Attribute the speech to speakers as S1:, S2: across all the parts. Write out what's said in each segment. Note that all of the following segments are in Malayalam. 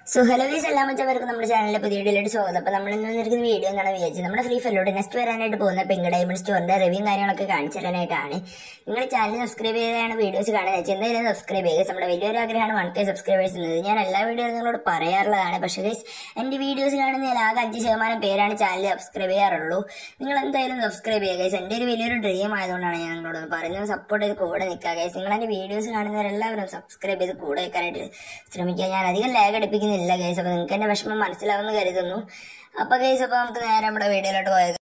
S1: സോ ഹലോ ഗൈസ് എല്ലാ മച്ചവർക്ക് നമ്മുടെ ചാനലിലെ പുതിയ വീഡിയോയിലോട്ട് സ്വാഗതം അപ്പോൾ നമ്മൾ ഇന്ന് വന്നിരിക്കുന്ന വീഡിയോ എന്നാണ് വിചാരിച്ചത് നമ്മുടെ ഫ്രീ ഫയറിലൂടെ നെക്സ്റ്റ് വരാനായിട്ട് പോകുന്ന പിങ്ക് ഡയമണ്ട് സ്റ്റോറിന്റെ റിവ്യൂ കാര്യങ്ങളൊക്കെ കാണിച്ചു തരാനായിട്ടാണ് നിങ്ങൾ ചാനൽ സബ്സ്ക്രൈബ് ചെയ്താണ് വീഡിയോസ് കാണുന്നത് വെച്ചാൽ എന്തായാലും സബ്സ്ക്രൈബ് ചെയ്യുക നമ്മുടെ വലിയൊരു ആഗ്രഹമാണ് വൺ കെ സബ്സ്ക്രൈബേഴ്സ് എന്നത് ഞാൻ എല്ലാ വീഡിയോയും നിങ്ങളോട് പറയാറുള്ളതാണ് പക്ഷേ ഗൈസ് എൻ്റെ വീഡിയോസ് കാണുന്നതിൽ ആകെ അഞ്ച് ശതമാനം പേരാണ് ചാനൽ സബ്സ്ക്രൈബ് ചെയ്യാറുള്ളൂ നിങ്ങൾ എന്തായാലും സബ്സ്ക്രൈബ് ചെയ്യുക ഗൈസ് എൻ്റെ ഒരു വലിയൊരു ഡ്രീം ആയതുകൊണ്ടാണ് ഞാൻ നിങ്ങളോട് പറയുന്നത് സപ്പോർട്ട് ചെയ്ത് കൂടെ നിൽക്കുക ഗൈസ് നിങ്ങൾ എൻ്റെ വീഡിയോസ് കാണുന്നവരെല്ലാവരും സബ്സ്ക്രൈബ് ചെയ്ത് കൂടെ നിൽക്കാനായിട്ട് ശ്രമിക്കുക ഞാൻ അധികം ലാഗ് അടുപ്പിക്കുന്നില്ല ഗൈസ് അപ്പോൾ നിങ്ങൾക്ക് എൻ്റെ വിഷമം മനസ്സിലാവുമെന്ന് കരുതുന്നു അപ്പോൾ ഗൈസ് അപ്പോൾ നമുക്ക് നേരെ നമ്മുടെ വീഡിയോയിലോട്ട് പോയത്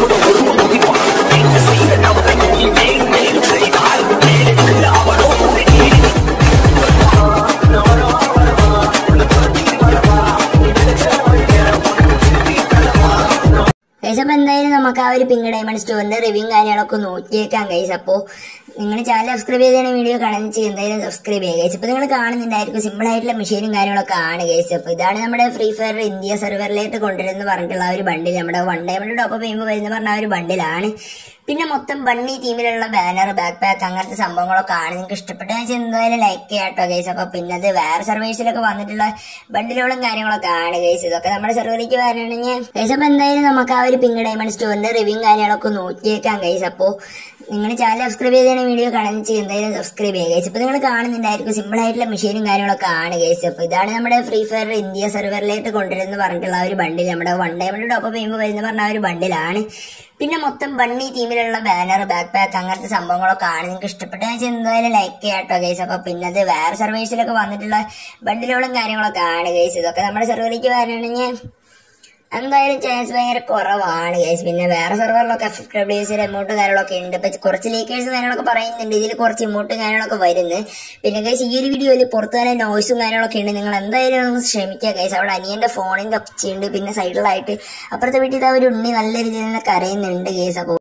S1: ഗൈസ് അപ്പോൾ എന്തായാലും നമുക്ക് ആ ഒരു പിങ്ക് ഡയമണ്ട് സ്റ്റോറിന്റെ റിവ്യൂ കാര്യങ്ങളൊക്കെ നോക്കിയേക്കാം ഗൈസ് അപ്പോൾ നിങ്ങൾ ചാനൽ സബ്സ്ക്രൈബ് ചെയ്താണ് വീഡിയോ കാണുന്ന ചെയ്ത് എന്തായാലും സബ്സ്ക്രൈബ് ചെയ്യുക ഗൈസ് ഇപ്പോൾ നിങ്ങൾ കാണുന്നുണ്ടായിരിക്കും സിമ്പിൾ ആയിട്ടുള്ള മെഷീനും കാര്യങ്ങളൊക്കെ ആണ് ഗൈസ് അപ്പോൾ ഇതാണ് നമ്മുടെ ഫ്രീ ഫയർ ഇന്ത്യ സെർവറിലേക്ക് കൊണ്ടുവരുന്ന പറഞ്ഞിട്ടുള്ള ആ ഒരു ബണ്ടിൽ നമ്മുടെ വൺ ഡയമണ്ട് ടോപ്പ് ചെയ്യുമ്പോൾ വരുന്ന പറഞ്ഞ ആ ഒരു ബണ്ടിലാണ് പിന്നെ മൊത്തം ബണ്ണി ടീമിലുള്ള ബാനർ ബാക്ക് പാക്ക് അങ്ങനത്തെ സംഭവങ്ങളൊക്കെ ആണ് നിങ്ങൾക്ക് ഇഷ്ടപ്പെട്ട എന്തായാലും ലൈക്ക് ചെയ്യാട്ടോ ഗൈസ് അപ്പൊ പിന്നെ അത് വേറെ സർവീസിലൊക്കെ വന്നിട്ടുള്ള ബണ്ടിലുകളും കാര്യങ്ങളൊക്കെ ആണ് ഗൈസ് ഇതൊക്കെ നമ്മുടെ സെർവറിലേക്ക് വരണമെങ്കിൽ ഗൈസ് അപ്പൊ എന്തായാലും നമുക്ക് ആ ഒരു പിങ്ക് ഡയമണ്ട് സ്റ്റോറിന്റെ റിവ്യൂ കാര്യങ്ങളൊക്കെ നോക്കിയേക്കാം ഗൈസ് അപ്പോ നിങ്ങൾ ചാനൽ സബ്സ്ക്രൈബ് ചെയ്താണ് വീഡിയോ കാണുന്ന ചെയ്ത് എന്തായാലും സബ്സ്ക്രൈബ് ചെയ്യുക ഗൈസ് ഇപ്പൊ നിങ്ങൾ കാണുന്നുണ്ടായിരിക്കും സിമ്പിൾ ആയിട്ടുള്ള മെഷീനും കാര്യങ്ങളൊക്കെ ആണ് ഗൈസ് അപ്പൊ ഇതാണ് നമ്മുടെ ഫ്രീ ഫയർ ഇന്ത്യ സെർവറിലേക്ക് കൊണ്ടുവരുന്ന പറഞ്ഞിട്ടുള്ള ആ ഒരു ബണ്ടിൽ നമ്മുടെ വൺ ഡയമണ്ട് ടോപ്പ് ചെയ്യുമ്പോൾ വരുന്ന പറഞ്ഞ ആ ഒരു ബണ്ടിലാണ് പിന്നെ മൊത്തം ബണ്ണി ടീമിലുള്ള ബാനർ ബാക്ക് പാക്ക് അങ്ങനത്തെ സംഭവങ്ങളൊക്കെ ആണ് നിങ്ങൾക്ക് ഇഷ്ടപ്പെട്ട എന്തായാലും ലൈക്ക് ചെയ്യാട്ടോ ഗൈസ് അപ്പൊ പിന്നെ അത് വേറെ സർവീസിലൊക്കെ വന്നിട്ടുള്ള ബണ്ടിലുകളും കാര്യങ്ങളൊക്കെ ആണ് ഗൈസ് ഇതൊക്കെ നമ്മുടെ സെർവറിലേക്ക് വരണമെങ്കിൽ എന്തായാലും ചാൻസ് ഭയങ്കര കുറവാണ് ഗൈസ് പിന്നെ വേറെ സെർവറിലൊക്കെ ഫിഫ്റ്റി ഡബ്ല്യൂസിൽ എമൗണ്ട് കാര്യങ്ങളൊക്കെ ഉണ്ട് ഇപ്പൊ കുറച്ച് ലീക്കേഴ്സ് കാര്യങ്ങളൊക്കെ പറയുന്നുണ്ട് ഇതിൽ കുറച്ച് ഇമോട്ടും കാര്യങ്ങളൊക്കെ വരുന്നത് പിന്നെ ഗൈസ് ഈ ഒരു വീഡിയോയിൽ പുറത്ത് തന്നെ നോയ്സും കാര്യങ്ങളൊക്കെ ഉണ്ട് നിങ്ങൾ എന്തായാലും ഒന്ന് ശ്രമിക്കുക ഗൈസ് അവിടെ അനിയന്റെ ഫോണിന്റെ ഒച്ചയുണ്ട് പിന്നെ സൈഡിലായിട്ട് അപ്പുറത്തെ വീട്ടിൽ ആ ഒരു ഉണ്ണി നല്ല രീതിയിൽ തന്നെ കരയുന്നുണ്ട് ഗൈസ് അപ്പോൾ